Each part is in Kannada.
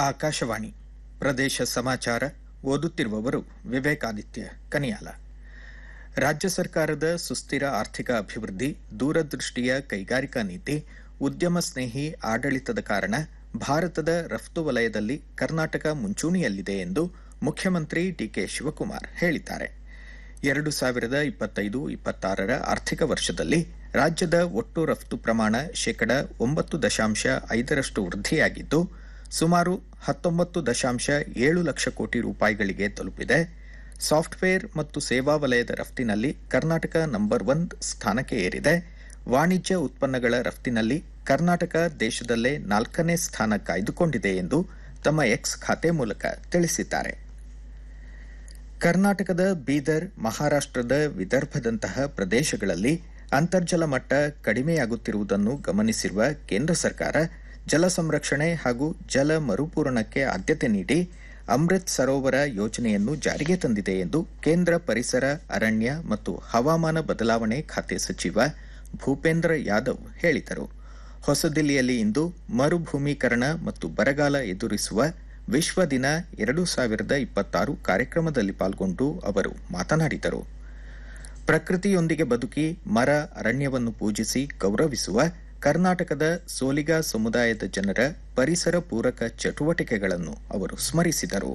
ಆಕಾಶವಾಣಿ ಪ್ರದೇಶ ಸಮಾಚಾರ ಓದುತ್ತಿರುವವರು ವಿವೇಕಾದಿತ್ಯ ಕನಿಯಾಲ ರಾಜ್ಯ ಸರ್ಕಾರದ ಸುಸ್ಥಿರ ಆರ್ಥಿಕ ಅಭಿವೃದ್ಧಿ ದೂರದೃಷ್ಟಿಯ ಕೈಗಾರಿಕಾ ನೀತಿ ಉದ್ಯಮ ಸ್ನೇಹಿ ಆಡಳಿತದ ಕಾರಣ ಭಾರತದ ರಫ್ತು ವಲಯದಲ್ಲಿ ಕರ್ನಾಟಕ ಮುಂಚೂಣಿಯಲ್ಲಿದೆ ಎಂದು ಮುಖ್ಯಮಂತ್ರಿ ಡಿಕೆ ಶಿವಕುಮಾರ್ ಹೇಳಿದ್ದಾರೆ ಎರಡು ಸಾವಿರದ ಇಪ್ಪತ್ತೈದು ಇಪ್ಪತ್ತಾರರ ಆರ್ಥಿಕ ವರ್ಷದಲ್ಲಿ ರಾಜ್ಯದ ಒಟ್ಟು ರಫ್ತು ಪ್ರಮಾಣ ಶೇಕಡ ಒಂಬತ್ತು ದಶಾಂಶ ಐದರಷ್ಟು ವೃದ್ಧಿಯಾಗಿದ್ದು ಸುಮಾರು ಹತ್ತೊಂಬತ್ತು ದಶಾಂಶ ಏಳು ಲಕ್ಷ ಕೋಟಿ ರೂಪಾಯಿಗಳಿಗೆ ತಲುಪಿದೆ ಸಾಫ್ಟ್ವೇರ್ ಮತ್ತು ಸೇವಾ ವಲಯದ ರಫ್ತಿನಲ್ಲಿ ಕರ್ನಾಟಕ ನಂಬರ್ ಒನ್ ಸ್ಥಾನಕ್ಕೆ ಏರಿದೆ ವಾಣಿಜ್ಯ ಉತ್ಪನ್ನಗಳ ರಫ್ತಿನಲ್ಲಿ ಕರ್ನಾಟಕ ದೇಶದಲ್ಲೇ ನಾಲ್ಕನೇ ಸ್ಥಾನ ಕಾಯ್ದುಕೊಂಡಿದೆ ಎಂದು ತಮ್ಮ ಎಕ್ಸ್ ಖಾತೆ ಮೂಲಕ ತಿಳಿಸಿದ್ದಾರೆ ಕರ್ನಾಟಕದ ಬೀದರ್ ಮಹಾರಾಷ್ಟ್ರದ ವಿದರ್ಭದಂತಹ ಪ್ರದೇಶಗಳಲ್ಲಿ ಅಂತರ್ಜಲ ಮಟ್ಟ ಕಡಿಮೆಯಾಗುತ್ತಿರುವುದನ್ನು ಗಮನಿಸಿರುವ ಕೇಂದ್ರ ಸರ್ಕಾರ ಜಲ ಸಂರಕ್ಷಣೆ ಹಾಗೂ ಜಲ ಮರುಪೂರಣಕ್ಕೆ ಆದ್ಯತೆ ನೀಡಿ ಅಮೃತ್ ಸರೋವರ ಯೋಜನೆಯನ್ನು ಜಾರಿಗೆ ತಂದಿದೆ ಎಂದು ಕೇಂದ್ರ ಪರಿಸರ ಅರಣ್ಯ ಮತ್ತು ಹವಾಮಾನ ಬದಲಾವಣೆ ಖಾತೆ ಸಚಿವ ಭೂಪೇಂದ್ರ ಯಾದವ್ ಹೇಳಿದರು ಹೊಸದಿಲ್ಲಿಯಲ್ಲಿ ಇಂದು ಮರುಭೂಮೀಕರಣ ಮತ್ತು ಬರಗಾಲ ಎದುರಿಸುವ ವಿಶ್ವ ದಿನ ಎರಡು ಸಾವಿರದ ಇಪ್ಪತ್ತಾರು ಕಾರ್ಯಕ್ರಮದಲ್ಲಿ ಪಾಲ್ಗೊಂಡು ಅವರು ಮಾತನಾಡಿದರು ಪ್ರಕೃತಿಯೊಂದಿಗೆ ಬದುಕಿ ಮರ ಅರಣ್ಯವನ್ನು ಪೂಜಿಸಿ ಗೌರವಿಸುವ ಕರ್ನಾಟಕದ ಸೋಲಿಗ ಸಮುದಾಯದ ಜನರ ಪರಿಸರ ಪೂರಕ ಚಟುವಟಿಕೆಗಳನ್ನು ಅವರು ಸ್ಮರಿಸಿದರು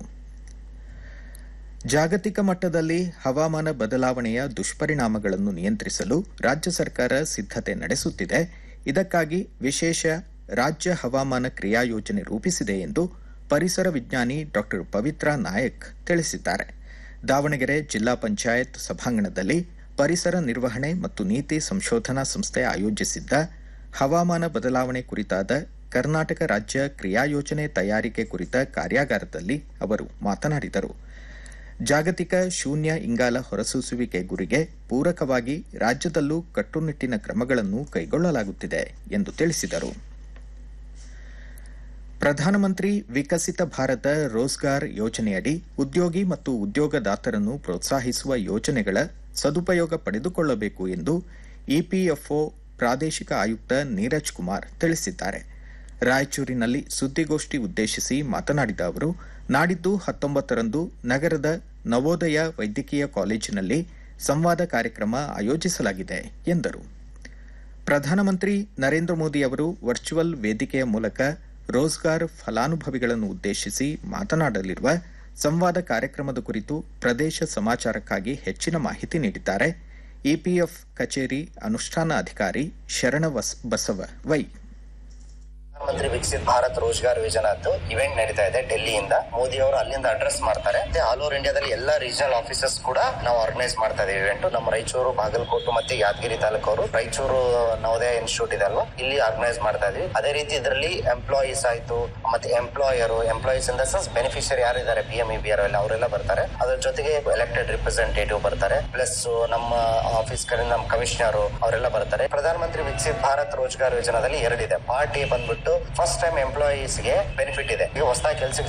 ಜಾಗತಿಕ ಮಟ್ಟದಲ್ಲಿ ಹವಾಮಾನ ಬದಲಾವಣೆಯ ದುಷ್ಪರಿಣಾಮಗಳನ್ನು ನಿಯಂತ್ರಿಸಲು ರಾಜ್ಯ ಸರ್ಕಾರ ಸಿದ್ಧತೆ ನಡೆಸುತ್ತಿದೆ ಇದಕ್ಕಾಗಿ ವಿಶೇಷ ರಾಜ್ಯ ಹವಾಮಾನ ಕ್ರಿಯಾ ಯೋಜನೆ ರೂಪಿಸಿದೆ ಎಂದು ಪರಿಸರ ವಿಜ್ಞಾನಿ ಡಾ ಪವಿತ್ರ ನಾಯಕ್ ತಿಳಿಸಿದ್ದಾರೆ ದಾವಣಗೆರೆ ಜಿಲ್ಲಾ ಪಂಚಾಯತ್ ಸಭಾಂಗಣದಲ್ಲಿ ಪರಿಸರ ನಿರ್ವಹಣೆ ಮತ್ತು ನೀತಿ ಸಂಶೋಧನಾ ಸಂಸ್ಥೆ ಆಯೋಜಿಸಿದ್ದ ಹವಾಮಾನ ಬದಲಾವಣೆ ಕುರಿತಾದ ಕರ್ನಾಟಕ ರಾಜ್ಯ ಕ್ರಿಯಾ ಯೋಜನೆ ತಯಾರಿಕೆ ಕುರಿತ ಕಾರ್ಯಾಗಾರದಲ್ಲಿ ಅವರು ಮಾತನಾಡಿದರು ಜಾಗತಿಕ ಶೂನ್ಯ ಇಂಗಾಲ ಹೊರಸೂಸುವಿಕೆ ಗುರಿಗೆ ಪೂರಕವಾಗಿ ರಾಜ್ಯದಲ್ಲೂ ಕಟ್ಟುನಿಟ್ಟಿನ ಕ್ರಮಗಳನ್ನು ಕೈಗೊಳ್ಳಲಾಗುತ್ತಿದೆ ಎಂದು ತಿಳಿಸಿದರು ಪ್ರಧಾನಮಂತ್ರಿ ವಿಕಸಿತ ಭಾರತ ರೋಜ್ಗಾರ್ ಯೋಜನೆಯಡಿ ಉದ್ಯೋಗಿ ಮತ್ತು ಉದ್ಯೋಗದಾತರನ್ನು ಪ್ರೋತ್ಸಾಹಿಸುವ ಯೋಜನೆಗಳ ಸದುಪಯೋಗ ಪಡೆದುಕೊಳ್ಳಬೇಕು ಎಂದು ಇಪಿಎಫ್ಒ ಪ್ರಾದೇಶಿಕ ಆಯುಕ್ತ ನೀರಜ್ ಕುಮಾರ್ ತಿಳಿಸಿದ್ದಾರೆ ರಾಯಚೂರಿನಲ್ಲಿ ಸುದ್ದಿಗೋಷ್ಠಿ ಉದ್ದೇಶಿಸಿ ಮಾತನಾಡಿದ ಅವರು ನಾಡಿದ್ದು ಹತ್ತೊಂಬತ್ತರಂದು ನಗರದ ನವೋದಯ ವೈದ್ಯಕೀಯ ಕಾಲೇಜಿನಲ್ಲಿ ಸಂವಾದ ಕಾರ್ಯಕ್ರಮ ಆಯೋಜಿಸಲಾಗಿದೆ ಎಂದರು ಪ್ರಧಾನಮಂತ್ರಿ ನರೇಂದ್ರ ಮೋದಿ ಅವರು ವರ್ಚುವಲ್ ವೇದಿಕೆಯ ಮೂಲಕ ರೋಜ್ಗಾರ್ ಫಲಾನುಭವಿಗಳನ್ನು ಉದ್ದೇಶಿಸಿ ಮಾತನಾಡಲಿರುವ ಸಂವಾದ ಕಾರ್ಯಕ್ರಮದ ಕುರಿತು ಪ್ರದೇಶ ಸಮಾಚಾರಕ್ಕಾಗಿ ಹೆಚ್ಚಿನ ಮಾಹಿತಿ ನೀಡಿದ್ದಾರೆ ಇಪಿಎಫ್ ಕಚೇರಿ ಅನುಷ್ಠಾನ ಅಧಿಕಾರಿ ಶರಣ ಬಸವ ವೈ ಪ್ರಧಾನಮಂತ್ರಿ ವಿಕಸಿತ್ ಭಾರತ್ ರೋಜ್ಗಾರ್ ಯೋಜನಾ ಅಂತ ಇವೆಂಟ್ ನಡೀತಾ ಇದೆ ಡೆಲ್ಲಿಯಿಂದ ಮೋದಿ ಅವರು ಅಲ್ಲಿಂದ ಅಡ್ರೆಸ್ ಮಾಡ್ತಾರೆ ಮತ್ತೆ ಆಲ್ ಓವರ್ ಇಂಡಿಯಾದಲ್ಲಿ ಎಲ್ಲಾ ರೀಜನಲ್ ಆಫೀಸರ್ಸ್ ಕೂಡ ನಾವು ಆರ್ಗನೈಸ್ ಮಾಡ್ತಾ ಇದ್ದೀವಿ ಇವೆಂಟ್ ನಮ್ಮ ರಾಯಚೂರು ಬಾಗಲಕೋಟೆ ಮತ್ತೆ ಯಾದಗಿರಿ ತಾಲೂಕು ಅವರು ರಾಯಚೂರು ನವೋದಯ ಇನ್ಸ್ಟಿಟ್ಯೂಟ್ ಇದೆ ಅಲ್ವಾ ಇಲ್ಲಿ ಆರ್ಗನೈಸ್ ಮಾಡ್ತಾ ಇದೀವಿ ಅದೇ ರೀತಿ ಇದರಲ್ಲಿ ಎಂಪ್ಲಾಯೀಸ್ ಆಯ್ತು ಮತ್ತೆ employer employees in the sense beneficiary ಯಾರಿದ್ದಾರೆ P M E B R ಎಲ್ಲ ಅವರೆಲ್ಲ ಬರ್ತಾರೆ ಅದ್ರ ಜೊತೆಗೆ ಎಲೆಕ್ಟೆಡ್ ರಿಪ್ರೆಸೆಂಟೇಟಿವ್ ಬರ್ತಾರೆ ಪ್ಲಸ್ ನಮ್ಮ ಆಫೀಸ್ ಕಡೆ ನಮ್ಮ ಕಮಿಷನರ್ ಅವರೆಲ್ಲ ಬರ್ತಾರೆ ಪ್ರಧಾನಮಂತ್ರಿ ವಿಕಸಿತ್ ಭಾರತ್ ರೋಜ್ಗಾರ್ ಯೋಜನಾದಲ್ಲಿ ಎರಡಿದೆ ಪಾರ್ಟ್ ಎ ಬಂದ್ಬಿಟ್ಟು ಫಸ್ಟ್ ಟೈಮ್ ಎಂಪ್ಲಾಯೀಸ್ ಗೆ ಬೆನಿಫಿಟ್ ಇದೆ ಈಗ ಹೊಸದಾಗಿ ಕೆಲಸಕ್ಕೆ